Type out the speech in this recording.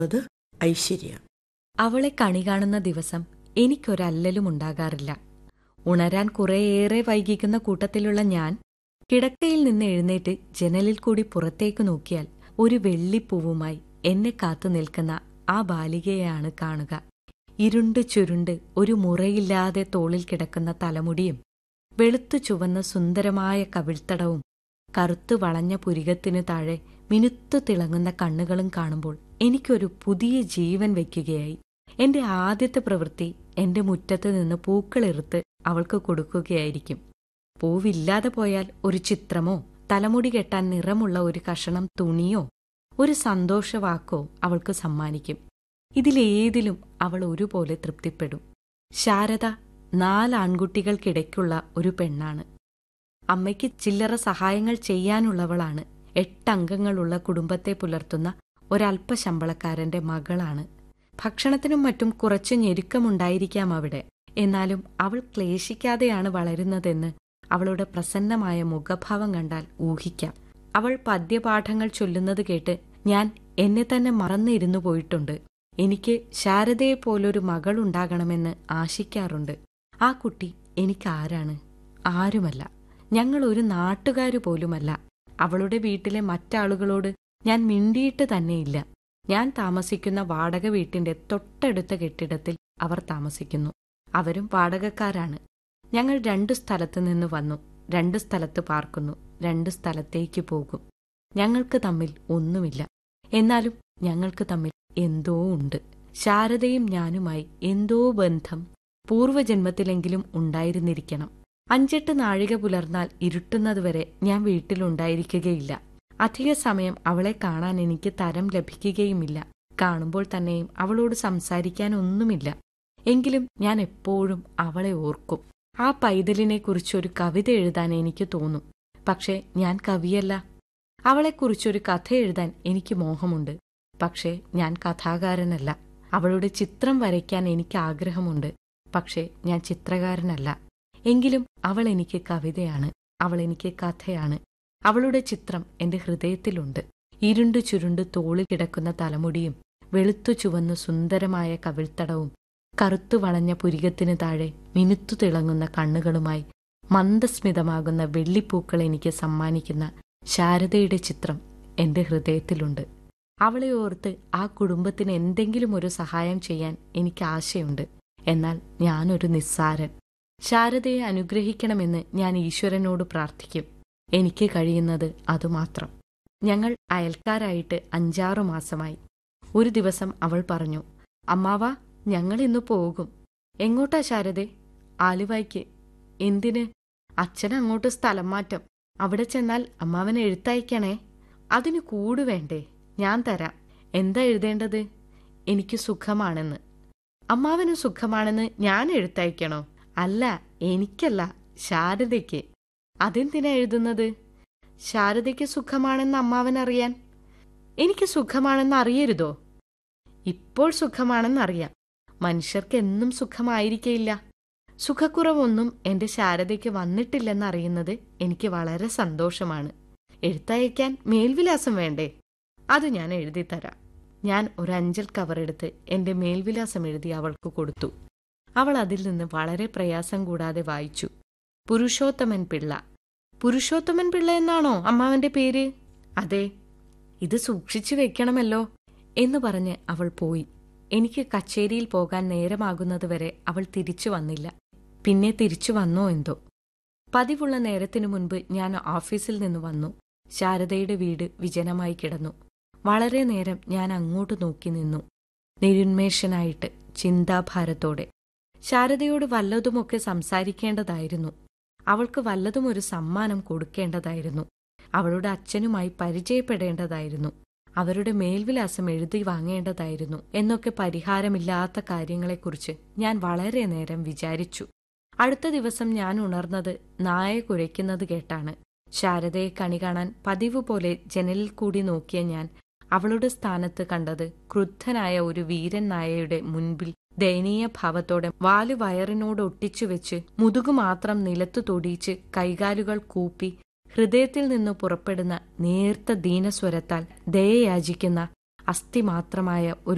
അത് ഐശ്വര്യ അവളെ കണി കാണുന്ന ദിവസം എനിക്കൊരല്ലലും ഉണ്ടാകാറില്ല ഉണരാൻ കുറേയേറെ വൈകിക്കുന്ന കൂട്ടത്തിലുള്ള ഞാൻ കിടക്കയിൽ നിന്ന് എഴുന്നേറ്റ് ജനലിൽ കൂടി പുറത്തേക്ക് നോക്കിയാൽ ഒരു വെള്ളിപ്പൂവുമായി എന്നെ കാത്തു നിൽക്കുന്ന ആ ബാലികയെയാണ് കാണുക ഇരുണ്ട് ചുരുണ്ട് ഒരു മുറയില്ലാതെ തോളിൽ കിടക്കുന്ന തലമുടിയും വെളുത്തു ചുവന്ന സുന്ദരമായ കവിൾത്തടവും കറുത്തു വളഞ്ഞ പുരികത്തിനു താഴെ മിനുത്തു തിളങ്ങുന്ന കണ്ണുകളും കാണുമ്പോൾ എനിക്കൊരു പുതിയ ജീവൻ വയ്ക്കുകയായി എന്റെ ആദ്യത്തെ പ്രവൃത്തി എന്റെ മുറ്റത്ത് നിന്ന് പൂക്കളെറുത്ത് അവൾക്ക് കൊടുക്കുകയായിരിക്കും പൂവില്ലാതെ പോയാൽ ഒരു ചിത്രമോ തലമുടി കെട്ടാൻ നിറമുള്ള ഒരു കഷണം തുണിയോ ഒരു സന്തോഷവാക്കോ അവൾക്ക് സമ്മാനിക്കും ഇതിലേതിലും അവൾ ഒരുപോലെ തൃപ്തിപ്പെടും ശാരദ നാലാൺകുട്ടികൾക്കിടയ്ക്കുള്ള ഒരു പെണ്ണാണ് അമ്മയ്ക്ക് ചില്ലറ സഹായങ്ങൾ ചെയ്യാനുള്ളവളാണ് എട്ടംഗങ്ങളുള്ള കുടുംബത്തെ പുലർത്തുന്ന ഒരല്പ ശമ്പളക്കാരന്റെ മകളാണ് ഭക്ഷണത്തിനും മറ്റും കുറച്ച് ഞെരുക്കമുണ്ടായിരിക്കാം അവിടെ എന്നാലും അവൾ ക്ലേശിക്കാതെയാണ് വളരുന്നതെന്ന് അവളുടെ പ്രസന്നമായ മുഖഭാവം കണ്ടാൽ ഊഹിക്കാം അവൾ പദ്യപാഠങ്ങൾ ചൊല്ലുന്നത് കേട്ട് ഞാൻ എന്നെ തന്നെ മറന്നിരുന്നു പോയിട്ടുണ്ട് എനിക്ക് ശാരദയെ പോലൊരു മകൾ ഉണ്ടാകണമെന്ന് ആശിക്കാറുണ്ട് ആ കുട്ടി എനിക്കാരാണ് ആരുമല്ല ഞങ്ങൾ ഒരു നാട്ടുകാരു പോലുമല്ല അവളുടെ വീട്ടിലെ മറ്റാളുകളോട് ഞാൻ മിണ്ടിയിട്ട് തന്നെയില്ല ഞാൻ താമസിക്കുന്ന വാടക വീട്ടിന്റെ തൊട്ടടുത്ത കെട്ടിടത്തിൽ അവർ താമസിക്കുന്നു അവരും വാടകക്കാരാണ് ഞങ്ങൾ രണ്ടു സ്ഥലത്ത് നിന്ന് വന്നു രണ്ട് സ്ഥലത്ത് പാർക്കുന്നു രണ്ട് സ്ഥലത്തേക്ക് പോകും ഞങ്ങൾക്ക് തമ്മിൽ ഒന്നുമില്ല എന്നാലും ഞങ്ങൾക്ക് തമ്മിൽ എന്തോ ഉണ്ട് ശാരദയും ഞാനുമായി എന്തോ ബന്ധം പൂർവ്വജന്മത്തിലെങ്കിലും ഉണ്ടായിരുന്നിരിക്കണം അഞ്ചെട്ട് നാഴിക പുലർന്നാൽ ഇരുട്ടുന്നതുവരെ ഞാൻ വീട്ടിലുണ്ടായിരിക്കുകയില്ല അധിക സമയം അവളെ കാണാൻ എനിക്ക് തരം ലഭിക്കുകയുമില്ല കാണുമ്പോൾ തന്നെയും അവളോട് സംസാരിക്കാൻ ഒന്നുമില്ല എങ്കിലും ഞാൻ എപ്പോഴും അവളെ ഓർക്കും ആ പൈതലിനെക്കുറിച്ചൊരു കവിത എഴുതാൻ എനിക്ക് തോന്നും പക്ഷേ ഞാൻ കവിയല്ല അവളെക്കുറിച്ചൊരു കഥ എഴുതാൻ എനിക്ക് മോഹമുണ്ട് പക്ഷേ ഞാൻ കഥാകാരനല്ല അവളുടെ ചിത്രം വരയ്ക്കാൻ എനിക്ക് ആഗ്രഹമുണ്ട് പക്ഷേ ഞാൻ ചിത്രകാരനല്ല എങ്കിലും അവൾ എനിക്ക് കവിതയാണ് അവൾ എനിക്ക് കഥയാണ് അവളുടെ ചിത്രം എന്റെ ഹൃദയത്തിലുണ്ട് ഇരുണ്ടു ചുരുണ്ടു തോളിൽ കിടക്കുന്ന തലമുടിയും വെളുത്തു ചുവന്നു സുന്ദരമായ കവിൾത്തടവും കറുത്തു വളഞ്ഞ പുരികത്തിനു താഴെ മിനുത്തു തിളങ്ങുന്ന കണ്ണുകളുമായി മന്ദസ്മിതമാകുന്ന വെള്ളിപ്പൂക്കൾ എനിക്ക് സമ്മാനിക്കുന്ന ശാരദയുടെ ചിത്രം എന്റെ ഹൃദയത്തിലുണ്ട് അവളെ ഓർത്ത് ആ കുടുംബത്തിന് എന്തെങ്കിലും ഒരു സഹായം ചെയ്യാൻ എനിക്ക് ആശയുണ്ട് എന്നാൽ ഞാനൊരു നിസ്സാരൻ ശാരദയെ അനുഗ്രഹിക്കണമെന്ന് ഞാൻ ഈശ്വരനോട് പ്രാർത്ഥിക്കും എനിക്ക് കഴിയുന്നത് അതുമാത്രം ഞങ്ങൾ അയൽക്കാരായിട്ട് അഞ്ചാറു മാസമായി ഒരു ദിവസം അവൾ പറഞ്ഞു അമ്മാവ ഞങ്ങൾ ഇന്ന് പോകും എങ്ങോട്ടാ ശാരദേ ആലുവായ്ക്ക് എന്തിന് അച്ഛൻ അങ്ങോട്ട് സ്ഥലം മാറ്റം അവിടെ ചെന്നാൽ അമ്മാവൻ എഴുത്തയക്കണേ അതിന് കൂട് വേണ്ടേ ഞാൻ തരാം എന്താ എഴുതേണ്ടത് എനിക്ക് സുഖമാണെന്ന് അമ്മാവന് സുഖമാണെന്ന് ഞാൻ എഴുത്തയക്കണോ അല്ല എനിക്കല്ല ശാരദയ്ക്ക് അതെന്തിനാ എഴുതുന്നത് ശാരദയ്ക്ക് സുഖമാണെന്ന് അമ്മാവൻ അറിയാൻ എനിക്ക് സുഖമാണെന്ന് അറിയരുതോ ഇപ്പോൾ സുഖമാണെന്നറിയാം മനുഷ്യർക്ക് എന്നും സുഖമായിരിക്കയില്ല സുഖക്കുറവൊന്നും എന്റെ ശാരദയ്ക്ക് വന്നിട്ടില്ലെന്നറിയുന്നത് എനിക്ക് വളരെ സന്തോഷമാണ് എഴുത്തയക്കാൻ മേൽവിലാസം വേണ്ടേ അത് ഞാൻ എഴുതിത്തരാം ഞാൻ ഒരു അഞ്ചൽ കവറെടുത്ത് എന്റെ മേൽവിലാസം എഴുതി അവൾക്ക് കൊടുത്തു അവൾ അതിൽ നിന്ന് വളരെ പ്രയാസം കൂടാതെ വായിച്ചു പുരുഷോത്തമൻ പിള്ള പുരുഷോത്തമൻ പിള്ള എന്നാണോ അമ്മാവന്റെ പേര് അതെ ഇത് സൂക്ഷിച്ചു വെക്കണമല്ലോ എന്ന് പറഞ്ഞ് അവൾ പോയി എനിക്ക് കച്ചേരിയിൽ പോകാൻ നേരമാകുന്നതുവരെ അവൾ തിരിച്ചു വന്നില്ല പിന്നെ തിരിച്ചു വന്നോ എന്തോ പതിവുള്ള നേരത്തിനു മുൻപ് ഞാൻ ഓഫീസിൽ നിന്ന് വന്നു ശാരദയുടെ വീട് വിജനമായി കിടന്നു വളരെ നേരം ഞാൻ അങ്ങോട്ട് നോക്കി നിന്നു നിരുന്മേഷനായിട്ട് ചിന്താഭാരത്തോടെ ശാരദയോട് വല്ലതുമൊക്കെ സംസാരിക്കേണ്ടതായിരുന്നു അവൾക്ക് വല്ലതും ഒരു സമ്മാനം കൊടുക്കേണ്ടതായിരുന്നു അവളുടെ അച്ഛനുമായി പരിചയപ്പെടേണ്ടതായിരുന്നു അവരുടെ മേൽവിലാസം എഴുതി വാങ്ങേണ്ടതായിരുന്നു എന്നൊക്കെ പരിഹാരമില്ലാത്ത കാര്യങ്ങളെക്കുറിച്ച് ഞാൻ വളരെ നേരം വിചാരിച്ചു അടുത്ത ദിവസം ഞാൻ ഉണർന്നത് നായ കുരയ്ക്കുന്നത് കേട്ടാണ് ശാരദയെ കണി കാണാൻ പതിവ് പോലെ ജനലിൽ കൂടി നോക്കിയ ഞാൻ അവളുടെ സ്ഥാനത്ത് കണ്ടത് ക്രുദ്ധനായ ഒരു വീരൻ നായയുടെ മുൻപിൽ ദയനീയ ഭാവത്തോടെ വാലു വയറിനോട് ഒട്ടിച്ചു വെച്ച് മുതുകു മാത്രം നിലത്തു തൊടിയിച്ച് കൈകാലുകൾ കൂപ്പി ഹൃദയത്തിൽ നിന്ന് പുറപ്പെടുന്ന നേർത്ത ദീനസ്വരത്താൽ ദയയാചിക്കുന്ന അസ്ഥിമാത്രമായ ഒരു